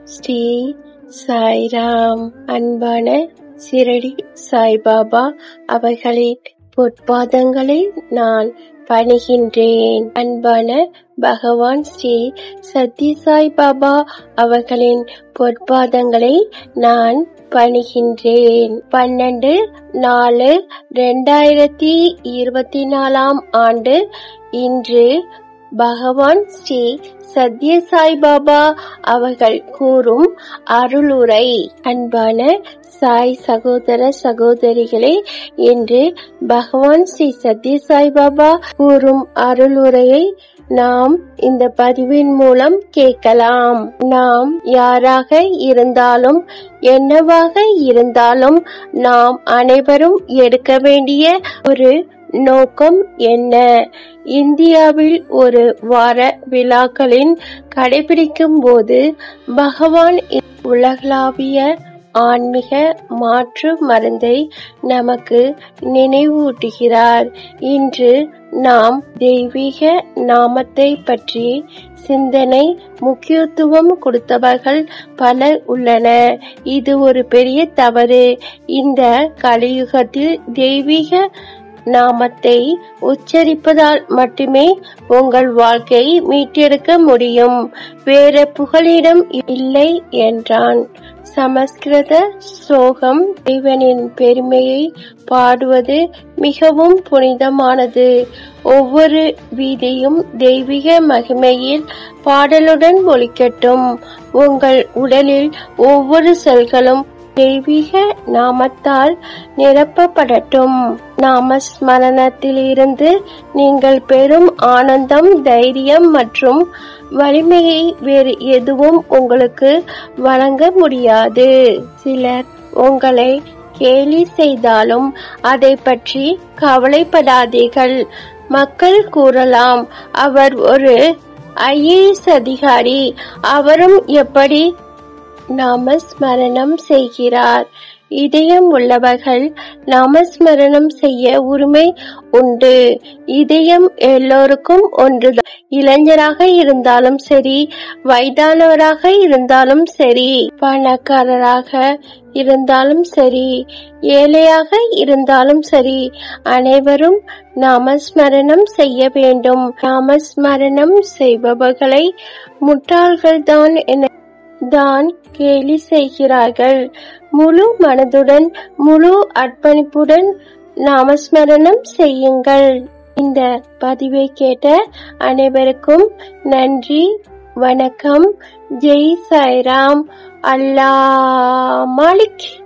ஸ்ரீ சாய்ராம் அன்பான சிரடி சாய்பாபா அவர்களின் பொற்பாதங்களை நான் பணிகின்றேன் அன்பான பகவான் ஸ்ரீ சத்யசாய் பாபா அவர்களின் பொற்பாதங்களை நான் பணிகின்றேன் பன்னெண்டு நாலு ரெண்டாயிரத்தி இருபத்தி நாலாம் ஆண்டு இன்று பகவான் ஸ்ரீ சத்யசாய் பாபா அவர்கள் கூறும் அருளுரை அன்பான சாய் சகோதர சகோதரிகளே இன்று பகவான் ஸ்ரீ சத்யசாய் பாபா கூறும் அருளுரையை நாம் இந்த பதிவின் மூலம் கேட்கலாம் நாம் யாராக இருந்தாலும் என்னவாக இருந்தாலும் நாம் அனைவரும் எடுக்க வேண்டிய ஒரு நோக்கம் என்ன இந்தியாவில் ஒரு வார விழாக்களின் கடைபிடிக்கும் போது பகவான் உலகளாவிய ஆன்மீக மாற்று மருந்தை நமக்கு நினைவூட்டுகிறார் இன்று நாம் தெய்வீக நாமத்தை பற்றி சிந்தனை முக்கியத்துவம் கொடுத்தவர்கள் பலர் உள்ளனர் இது ஒரு பெரிய தவறு இந்த கலியுகத்தில் தெய்வீக நாமத்தை உச்சரிப்பதால் மட்டுமே உங்கள் வாழ்க்கையை மீட்டெடுக்க முடியும் வேற புகலிடம் இல்லை என்றான் சமஸ்கிருத ஸ்லோகம் இவனின் பெருமையை பாடுவது மிகவும் புனிதமானது ஒவ்வொரு வீதியும் தெய்வீக மகிமையில் பாடலுடன் ஒலிக்கட்டும் உங்கள் உடலில் ஒவ்வொரு செல்களும் தெய்வீக நாமத்தால் நிரப்பப்படட்டும் நாமஸ்மரணத்தில் இருந்து நீங்கள் பெறும் ஆனந்தம் தைரியம் மற்றும் வலிமையை வேறு எதுவும் உங்களுக்கு வழங்க முடியாது சிலர் உங்களை கேலி செய்தாலும் அதை பற்றி கவலைப்படாதீர்கள் மக்கள் கூறலாம் அவர் ஒரு ஐஏஎஸ் அதிகாரி அவரும் எப்படி நாமஸ்மரணம் செய்கிறார் இதயம் உள்ளவர்கள் நாமஸ்மரணம் செய்ய உரிமை உண்டு இதயம் எல்லோருக்கும் ஒன்றுதான் இளைஞராக இருந்தாலும் சரி வயதானவராக இருந்தாலும் சரி பணக்காரராக இருந்தாலும் சரி ஏழையாக இருந்தாலும் சரி அனைவரும் நாமஸ்மரணம் செய்ய வேண்டும் நாமஸ்மரணம் செய்பவர்களை முட்டாள்கள்தான் என தான் கேலி செய்கிறார்கள் முழு மனதுடன் முழு அர்ப்பணிப்புடன் நாமஸ்மரணம் செய்யுங்கள் இந்த பதிவை கேட்ட அனைவருக்கும் நன்றி வணக்கம் ஜெய் சாய்ராம் அல்லா மாலிக்